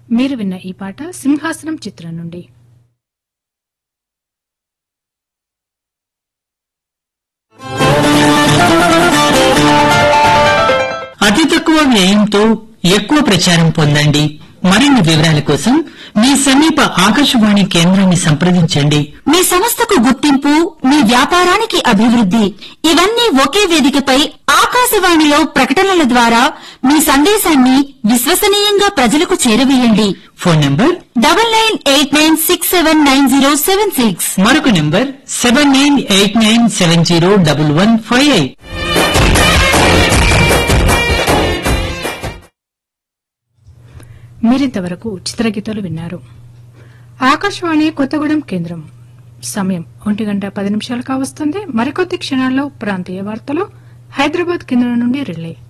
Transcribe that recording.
మీరు విన్న ఈ పాట సింహాసనం చిత్రం నుండి అతి తక్కువ వ్యయంతో ఎక్కువ ప్రచారం పొందండి మరిన్ని వివరాల కోసం మీ సమీప ఆకాశవాణి కేంద్రాన్ని సంప్రదించండి మీ సంస్థకు గుర్తింపు మీ వ్యాపారానికి అభివృద్ధి ఇవన్నీ ఒకే వేదికపై ఆకాశవాణిలో ప్రకటనల ద్వారా మీ సందేశాన్ని విశ్వసనీయంగా ప్రజలకు చేరవేయండి phone number double nine eight nine six seven nine zero seven six మరొక number seven nine eight nine seven zero double one five eight మీరింతవరకు చిత్రగీతాలు విన్నారు ఆకాశవాణి కొత్తగూడెం కేంద్రం సమయం ఒంటి గంట పది నిమిషాలు కావస్తుంది మరికొద్ది క్షణాల్లో ప్రాంతీయ వార్తలు హైదరాబాద్ కేంద్రం నుండి రిలే